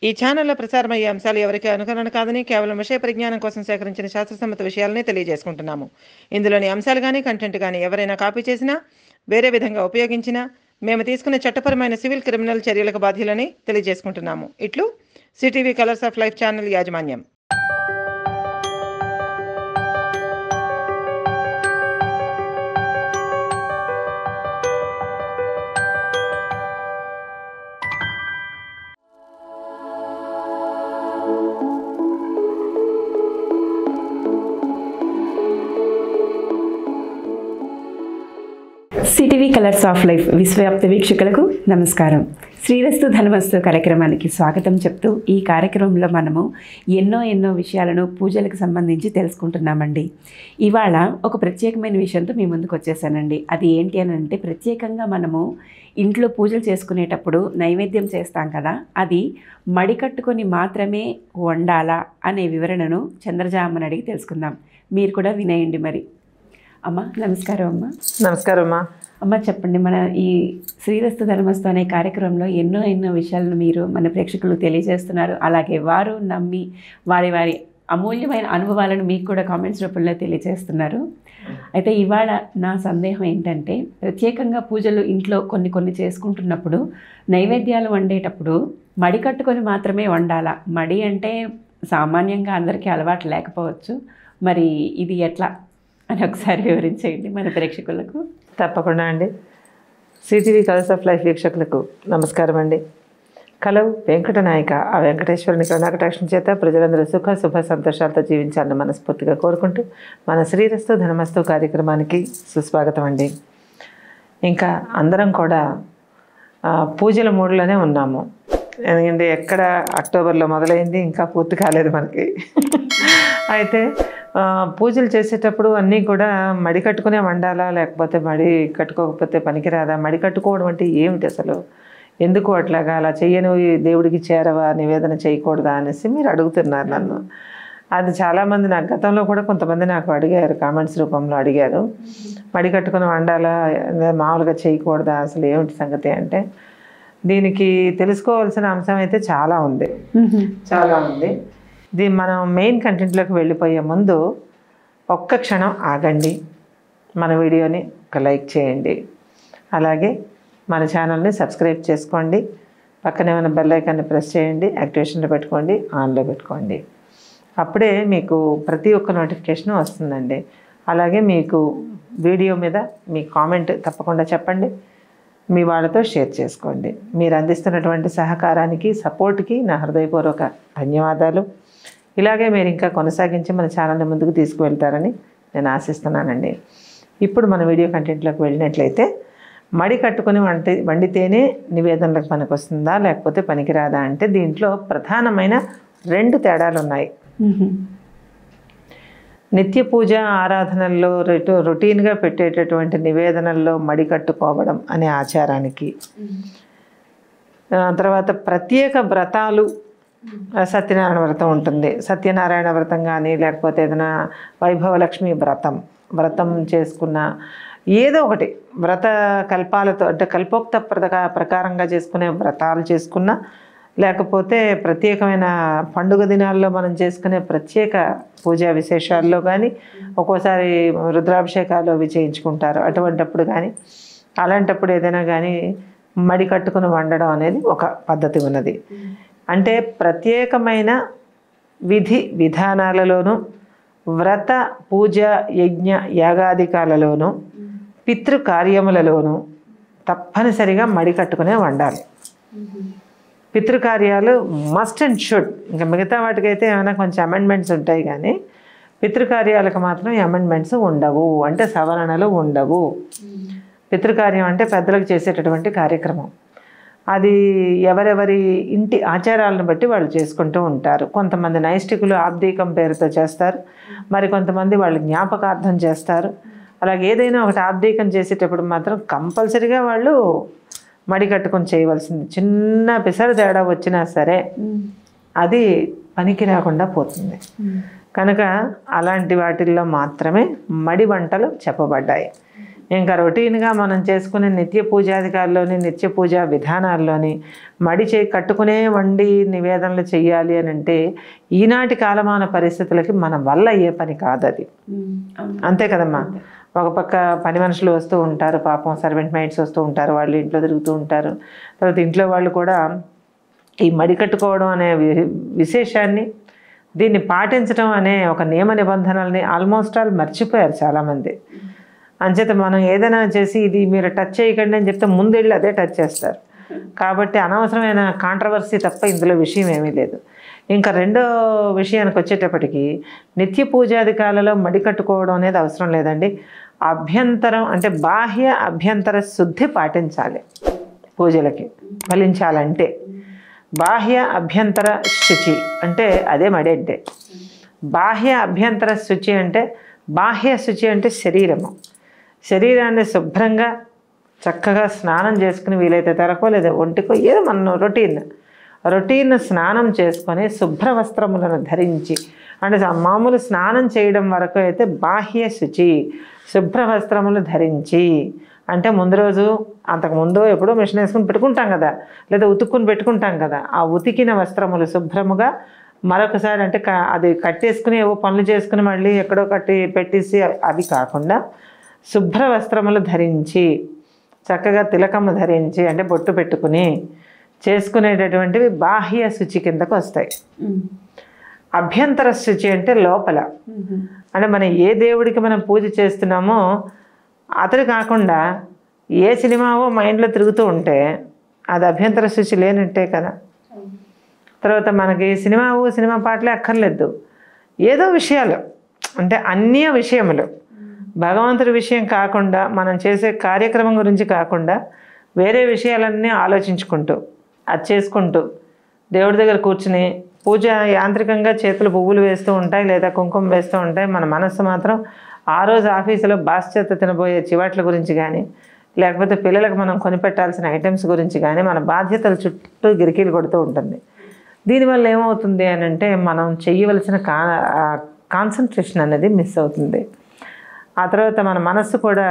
ఈ ఛానల్లో ప్రసారమయ్యే అంశాలు ఎవరికి అనుకరణ కాదని కేవలం విషయ పరిజ్ఞానం కోసం సేకరించిన శాస్త్రసమ్మత విషయాలనే తెలియజేసుకుంటున్నాము ఇందులోని అంశాలు కానీ కంటెంట్ కానీ ఎవరైనా కాపీ చేసినా వేరే విధంగా ఉపయోగించినా మేము తీసుకునే చట్టపరమైన సివిల్ క్రిమినల్ చర్యలకు బాధ్యులని తెలియజేసుకుంటున్నాము ఇట్లు CTV colours of life channel యాజమాన్యం సిటీవీ కలర్స్ ఆఫ్ లైఫ్ విశ్వవ్యాప్త వీక్షకులకు నమస్కారం శ్రీరస్తు ధనమస్తు కార్యక్రమానికి స్వాగతం చెప్తూ ఈ కార్యక్రమంలో మనము ఎన్నో ఎన్నో విషయాలను పూజలకు సంబంధించి తెలుసుకుంటున్నామండి ఇవాళ ఒక ప్రత్యేకమైన విషయంతో మీ ముందుకు వచ్చేసానండి అది ఏంటి అని అంటే ప్రత్యేకంగా మనము ఇంట్లో పూజలు చేసుకునేటప్పుడు నైవేద్యం చేస్తాం కదా అది మడికట్టుకొని మాత్రమే వండాలా అనే వివరణను చంద్రజామని అడిగి తెలుసుకుందాం మీరు కూడా వినేయండి మరి అమ్మ నమస్కారం అమ్మ నమస్కారం అమ్మా అమ్మ చెప్పండి మన ఈ శ్రీరస్తు ధర్మస్తు అనే కార్యక్రమంలో ఎన్నో ఎన్నో విషయాలను మీరు మన ప్రేక్షకులు తెలియజేస్తున్నారు అలాగే వారు నమ్మి వారి వారి అమూల్యమైన అనుభవాలను మీకు కూడా కామెంట్స్ రూపంలో తెలియజేస్తున్నారు అయితే ఇవాళ నా సందేహం ఏంటంటే ప్రత్యేకంగా పూజలు ఇంట్లో కొన్ని కొన్ని చేసుకుంటున్నప్పుడు నైవేద్యాలు వండేటప్పుడు మడి కట్టుకొని మాత్రమే వండాలా మడి అంటే సామాన్యంగా అందరికీ అలవాటు లేకపోవచ్చు మరి ఇది ఎట్లా అని ఒకసారి వివరించేయండి మన ప్రేక్షకులకు తప్పకుండా అండి సిటీవీ కలర్స్ ఆఫ్ లైఫ్ వీక్షకులకు నమస్కారం అండి కలవు వెంకట నాయక ఆ వెంకటేశ్వరుని కరుణాకటాక్షం చేత ప్రజలందరూ సుఖ శుభ సంతోషాలతో జీవించాలని మనస్ఫూర్తిగా కోరుకుంటూ మన శ్రీరస్తు ధనమస్తు కార్యక్రమానికి సుస్వాగతం అండి ఇంకా అందరం కూడా ఆ, పూజల మూడులోనే ఉన్నాము ఎందుకంటే ఎక్కడ అక్టోబర్లో మొదలైంది ఇంకా పూర్తి కాలేదు మనకి అయితే ఆ, పూజలు చేసేటప్పుడు అన్నీ కూడా మడి కట్టుకునే వండాలా లేకపోతే మడి కట్టుకోకపోతే పనికిరాదా మడి కట్టుకోవడం అంటే ఏమిటి అసలు ఎందుకు అట్లాగా అలా చెయ్యను దేవుడికి చేరవా నివేదన చేయకూడదా అనేసి మీరు అడుగుతున్నారు నన్ను అది చాలామంది నాకు గతంలో కూడా కొంతమంది నాకు అడిగారు కామెంట్స్ రూపంలో అడిగారు మడి కట్టుకుని వండాలా మామూలుగా చేయకూడదా అసలు ఏమిటి సంగతి అంటే దీనికి తెలుసుకోవాల్సిన అంశం అయితే చాలా ఉంది చాలా ఉంది ఇది మనం మెయిన్ కంటెంట్లోకి వెళ్ళిపోయే ముందు ఒక్క క్షణం ఆగండి మన వీడియోని ఒక లైక్ చేయండి అలాగే మన ఛానల్ని సబ్స్క్రైబ్ చేసుకోండి పక్కనే ఉన్న బెల్ ఐకాన్ని ప్రెస్ చేయండి యాక్టివేషన్లో పెట్టుకోండి ఆన్లో పెట్టుకోండి అప్పుడే మీకు ప్రతి ఒక్క నోటిఫికేషన్ వస్తుందండి అలాగే మీకు వీడియో మీద మీ కామెంట్ తప్పకుండా చెప్పండి మీ వాళ్ళతో షేర్ చేసుకోండి మీరు అందిస్తున్నటువంటి సహకారానికి సపోర్ట్కి నా హృదయపూర్వక ధన్యవాదాలు ఇలాగే మీరు ఇంకా కొనసాగించి మన ఛానల్ని ముందుకు తీసుకువెళ్తారని నేను ఆశిస్తున్నానండి ఇప్పుడు మన వీడియో కంటెంట్లోకి వెళ్ళినట్లయితే మడి కట్టుకొని వంట వండితేనే నివేదనలకు పనికి వస్తుందా లేకపోతే పనికిరాదా అంటే దీంట్లో ప్రధానమైన రెండు తేడాలు ఉన్నాయి నిత్య పూజ ఆరాధనల్లో రొటు రొటీన్గా పెట్టేటటువంటి నివేదనల్లో మడి కట్టుకోవడం అనే ఆచారానికి ఆ, తర్వాత ప్రత్యేక వ్రతాలు ఆ, సత్యనారాయణ వ్రతం ఉంటుంది సత్యనారాయణ వ్రతం కానీ లేకపోతే ఏదైనా వైభవలక్ష్మి వ్రతం వ్రతం చేసుకున్న ఏదో ఒకటి వ్రత కల్పాలతో అంటే కల్పోక్త ప్రక ప్రకారంగా చేసుకునే వ్రతాలు చేసుకున్నా లేకపోతే ప్రత్యేకమైన పండుగ దినాల్లో మనం చేసుకునే ప్రత్యేక పూజా విశేషాల్లో కానీ ఒక్కోసారి రుద్రాభిషేకాలు అవి చేయించుకుంటారు అటువంటప్పుడు కానీ అలాంటప్పుడు ఏదైనా కానీ మడి కట్టుకుని వండడం అనేది ఒక పద్ధతి ఉన్నది అంటే ప్రత్యేకమైన విధి విధానాలలోనూ వ్రత పూజ యజ్ఞ యాగాదికాలలోనూ పితృ కార్యములలోనూ తప్పనిసరిగా మడి కట్టుకునే వండాలి పితృకార్యాలు మస్ట్ అండ్ షుడ్ ఇంకా మిగతా వాటికైతే ఏమైనా కొంచెం అమెండ్మెంట్స్ ఉంటాయి కానీ పితృకార్యాలకు మాత్రం అమెండ్మెంట్స్ ఉండవు అంటే సవరణలు ఉండవు పితృకార్యం అంటే పెద్దలకు చేసేటటువంటి కార్యక్రమం అది ఎవరెవరి ఇంటి ఆచారాలను బట్టి వాళ్ళు చేసుకుంటూ ఉంటారు కొంతమంది నైష్టికులు ఆబ్దీకం పేరుతో చేస్తారు మరి కొంతమంది వాళ్ళు జ్ఞాపకార్థం చేస్తారు అలాగే ఏదైనా ఒకటి ఆబ్దీకం చేసేటప్పుడు మాత్రం కంపల్సరిగా వాళ్ళు మడి కట్టుకొని చేయవలసింది చిన్న పిసరు తేడా వచ్చినా సరే అది పనికి రాకుండా పోతుంది కనుక అలాంటి వాటిల్లో మాత్రమే మడి వంటలు చెప్పబడ్డాయి ఇంకా రొటీన్గా మనం చేసుకునే నిత్య పూజాధికారులోని నిత్య పూజా విధానాల్లోని మడి చే కట్టుకునే వండి నివేదనలు చెయ్యాలి అని అంటే ఈనాటి కాలమాన పరిస్థితులకి మన వల్ల అయ్యే పని కాదు అది ఉమ్, అవును. అంతే కదమ్మా ఒక పక్క పని మనుషులు వస్తూ ఉంటారు పాపం సర్వెంట్ మైట్స్ వస్తూ ఉంటారు వాళ్ళు ఇంట్లో తిరుగుతూ ఉంటారు తర్వాత ఇంట్లో వాళ్ళు కూడా ఈ మడి కట్టుకోవడం అనే వి- విశేషాన్ని దీన్ని పాటించడం అనే ఒక నియమ నిబంధనల్ని ఆల్మోస్ట్ ఆల్ మర్చిపోయారు చాలామంది అంచేత మనం ఏదైనా చేసి ఇది మీరు టచ్ చేయకండి అని చెప్తే ముందెళ్ళి అదే టచ్ చేస్తారు కాబట్టి అనవసరమైన కాంట్రవర్సీ తప్ప ఇందులో విషయం ఏమీ లేదు ఇంకా రెండో విషయానికి వచ్చేటప్పటికి నిత్య పూజాధికాలలో మడి కట్టుకోవడం అనేది అవసరం లేదండి అభ్యంతరం అంటే బాహ్య అభ్యంతర శుద్ధి పాటించాలి పూజలకి ఫలించాలంటే బాహ్య అభ్యంతర శుచి అంటే అదే మడి అంటే బాహ్య అభ్యంతర శుచి అంటే బాహ్య శుచి అంటే శరీరము శరీరాన్ని శుభ్రంగా చక్కగా స్నానం చేసుకుని వీలైతే తరకో లేదా ఒంటికో ఏదో మన రొటీన్ రొటీన్ స్నానం చేసుకొని శుభ్ర వస్త్రములను ధరించి అంటే స- మామూలు స్నానం చేయడం వరకు అయితే బాహ్య శుచి శుభ్ర వస్త్రములు ధరించి అంటే ముందు రోజు అంతకు ముందు ఎప్పుడో మిషన్ వేసుకుని పెట్టుకుంటాం కదా లేదా ఉతుక్కుని పెట్టుకుంటాం కదా ఆ ఉతికిన వస్త్రములు శుభ్రముగా మరొకసారి అంటే క- అది కట్టేసుకుని ఏవో పనులు చేసుకుని మళ్ళీ ఎక్కడో కట్టి పెట్టేసి అవి కాకుండా శుభ్ర వస్త్రములు ధరించి చక్కగా తిలకమ్మ ధరించి అంటే బొట్టు పెట్టుకుని చేసుకునేటటువంటివి బాహ్య శుచి కిందకు వస్తాయి ఉమ్, అభ్యంతర శుచి అంటే లోపల ఉమ్, అంటే మనం ఏ దేవుడికి మనం పూజ చేస్తున్నామో అతడు కాకుండా ఏ సినిమావో మైండ్లో తిరుగుతూ ఉంటే అది అభ్యంతర శుచి లేనట్టే కదా తర్వాత మనకి సినిమావు సినిమా పాటలే అక్కర్లేదు ఏదో విషయాలు అంటే అన్య విషయములు భగవంతుడి విషయం కాకుండా మనం చేసే కార్యక్రమం గురించి కాకుండా వేరే విషయాలన్నీ ఆలోచించుకుంటూ అది చేసుకుంటూ దేవుడి దగ్గర కూర్చుని పూజ యాంత్రికంగా చేతులు పువ్వులు వేస్తూ ఉంటాయి లేదా కుంకుమ వేస్తూ ఉంటాయి మన మనస్సు మాత్రం ఆ రోజు ఆఫీసులో బాస్ చేత తినబోయే చివాట్ల గురించి కానీ లేకపోతే పిల్లలకు మనం కొనిపెట్టాల్సిన ఐటమ్స్ గురించి కానీ మన బాధ్యతల చుట్టూ గిరికీలు కొడుతూ ఉంటుంది దీనివల్ల ఏమవుతుంది అని అంటే మనం చేయవలసిన కా కాన్సన్ట్రేషన్ అనేది మిస్ అవుతుంది ఆ తర్వాత మన మనస్సు కూడా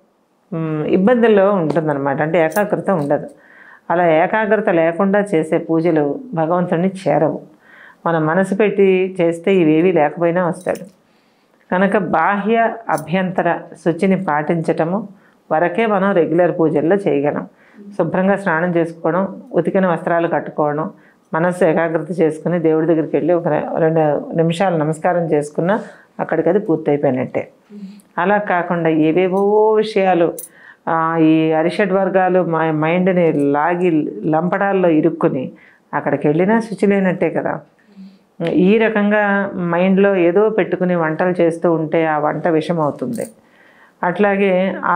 మ్, ఇబ్బందుల్లో ఉంటుందన్నమాట అంటే ఏకాగ్రత ఉండదు అలా ఏకాగ్రత లేకుండా చేసే పూజలు భగవంతుడిని చేరవు మనం మనసు పెట్టి చేస్తే ఇవేవి లేకపోయినా వస్తాడు కనుక బాహ్య అభ్యంతర శుచిని పాటించటము వరకే మనం రెగ్యులర్ పూజల్లో చేయగలం శుభ్రంగా స్నానం చేసుకోవడం ఉతికిన వస్త్రాలు కట్టుకోవడం మనస్సు ఏకాగ్రత చేసుకుని దేవుడి దగ్గరికి వెళ్ళి ఒక రె- రెండు నిమిషాలు నమస్కారం చేసుకున్నా అక్కడికి అది పూర్తయిపోయినట్టే అలా కాకుండా ఏవేవో విషయాలు ఆ, ఈ అరిషడ్ వర్గాలు మా మైండ్ని లాగి లంపటాల్లో ఇరుక్కుని అక్కడికి వెళ్ళినా శుచి లేనట్టే కదా ఈ రకంగా మైండ్లో ఏదో పెట్టుకుని వంటలు చేస్తూ ఉంటే ఆ వంట విషం అవుతుంది అట్లాగే ఆ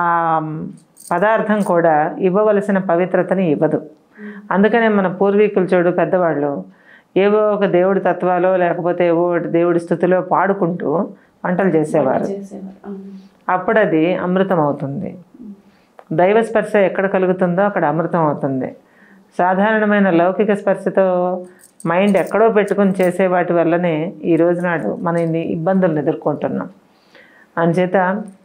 పదార్థం కూడా ఇవ్వవలసిన పవిత్రతని ఇవ్వదు అందుకనే మన పూర్వీకులు చూడు పెద్దవాళ్ళు ఏవో ఒక దేవుడి తత్వాలో లేకపోతే ఏవో ఒకటి దేవుడి స్థుతిలో పాడుకుంటూ వంటలు చేసేవారు చేసేవారు అవును. అప్పుడు అది అమృతం అవుతుంది దైవ స్పర్శ ఎక్కడ కలుగుతుందో అక్కడ అమృతం అవుతుంది సాధారణమైన లౌకిక స్పర్శతో మైండ్ ఎక్కడో పెట్టుకుని చేసే వాటి వల్లనే ఈ రోజునాడు మన ఇన్ని ఇబ్బందులను ఎదుర్కొంటున్నాం అంచేత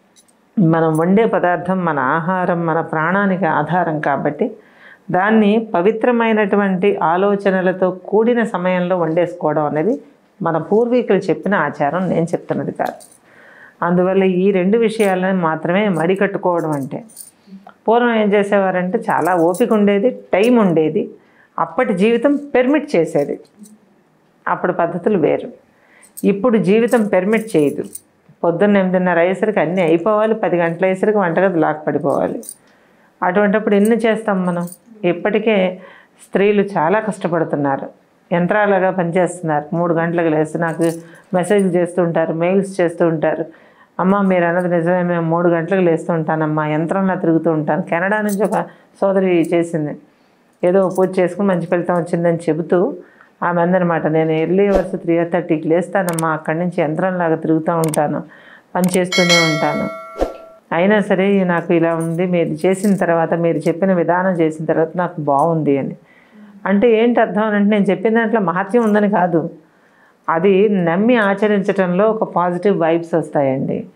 మనం వండే పదార్థం మన ఆహారం మన ప్రాణానికి ఆధారం కాబట్టి దాన్ని పవిత్రమైనటువంటి ఆలోచనలతో కూడిన సమయంలో వండేసుకోవడం అనేది మన పూర్వీకులు చెప్పిన ఆచారం నేను చెప్తున్నది కాదు అందువల్ల ఈ రెండు విషయాలను మాత్రమే మడి కట్టుకోవడం అంటే పూర్వం ఏం చేసేవారంటే చాలా ఓపిక ఉండేది టైం ఉండేది అప్పటి జీవితం పెర్మిట్ చేసేది అప్పుడు పద్ధతులు వేరు ఇప్పుడు జీవితం పెర్మిట్ చేయదు పొద్దున్న ఎనిమిదిన్నర అయ్యేసరికి అన్నీ అయిపోవాలి పది గంటల అయ్యేసరికి వంటగది లాక్ పడిపోవాలి అటువంటప్పుడు ఎన్ని చేస్తాం మనం ఇప్పటికే స్త్రీలు చాలా కష్టపడుతున్నారు యంత్రాలుగా పనిచేస్తున్నారు మూడు గంటలకు లేస్తే నాకు మెసేజ్ చేస్తూ ఉంటారు మెయిల్స్ చేస్తూ ఉంటారు అమ్మ మీరు అన్నది నిజమే మేము మూడు గంటలకు లేస్తూ ఉంటానమ్మా యంత్రంలా తిరుగుతూ ఉంటాను కెనడా నుంచి ఒక సోదరి చేసింది ఏదో పూజ చేసుకుని మంచి ఫలితం వచ్చిందని చెబుతూ ఆమె అందనమాట నేను ఎర్లీ అవర్స్ త్రీ థర్టీకి లేస్తానమ్మా అక్కడి నుంచి యంత్రంలాగా తిరుగుతూ ఉంటాను పని చేస్తూనే ఉంటాను అయినా సరే నాకు ఇలా ఉంది మీరు చేసిన తర్వాత మీరు చెప్పిన విధానం చేసిన తర్వాత నాకు బాగుంది అని అంటే ఏంటి అర్థం అని అంటే నేను చెప్పిన దాంట్లో మహత్యం ఉందని కాదు అది నమ్మి ఆచరించడంలో ఒక పాజిటివ్ వైబ్స్ వస్తాయండి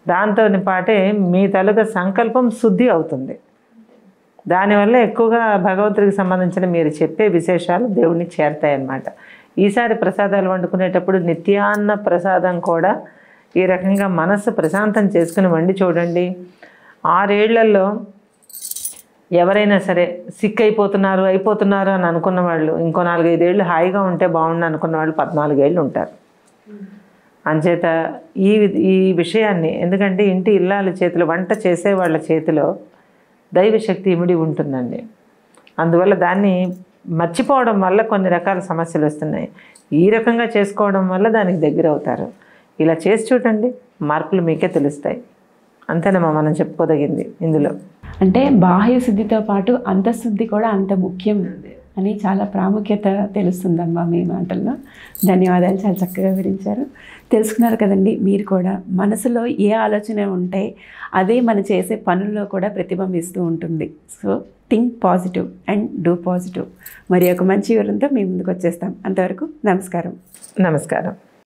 దాంతో పాటే మీ తాలూకా సంకల్పం శుద్ధి అవుతుంది దానివల్ల ఎక్కువగా భగవంతుడికి సంబంధించిన మీరు చెప్పే విశేషాలు దేవుడిని చేరతాయన్నమాట ఈసారి ప్రసాదాలు వండుకునేటప్పుడు నిత్యాన్న ప్రసాదం కూడా ఈ రకంగా మనస్సు ప్రశాంతం చేసుకుని వండి చూడండి ఆరేళ్లలో ఎవరైనా సరే సిక్ అయిపోతున్నారు అయిపోతున్నారు అని అనుకున్న వాళ్ళు ఇంకో నాలుగైదేళ్ళు హాయిగా ఉంటే బాగుండు అనుకున్న వాళ్ళు పద్నాలుగేళ్ళు ఉంటారు అంచేత ఈ ఈ విషయాన్ని ఎందుకంటే ఇంటి ఇల్లాల చేతిలో వంట చేసే వాళ్ళ చేతిలో దైవశక్తి ఇమిడి ఉంటుందండి అందువల్ల దాన్ని మర్చిపోవడం వల్ల కొన్ని రకాల సమస్యలు వస్తున్నాయి ఈ రకంగా చేసుకోవడం వల్ల దానికి దగ్గర అవుతారు ఇలా చేసి చూడండి మార్పులు మీకే తెలుస్తాయి అంతేనమ్మా మనం చెప్పుకోదగింది ఇందులో అంటే బాహ్య శుద్ధితో పాటు అంతఃశుద్ధి కూడా అంత ముఖ్యం అని చాలా ప్రాముఖ్యత తెలుస్తుందమ్మా మీ మాటల్లో ధన్యవాదాలు చాలా చక్కగా వివరించారు తెలుసుకున్నారు కదండి మీరు కూడా మనసులో ఏ ఆలోచన ఉంటే అదే మనం చేసే పనుల్లో కూడా ప్రతిబింబిస్తూ ఉంటుంది so think positive and do positive మరి ఒక మంచి వివరంతో మీ ముందుకు వచ్చేస్తాం అంతవరకు నమస్కారం నమస్కారం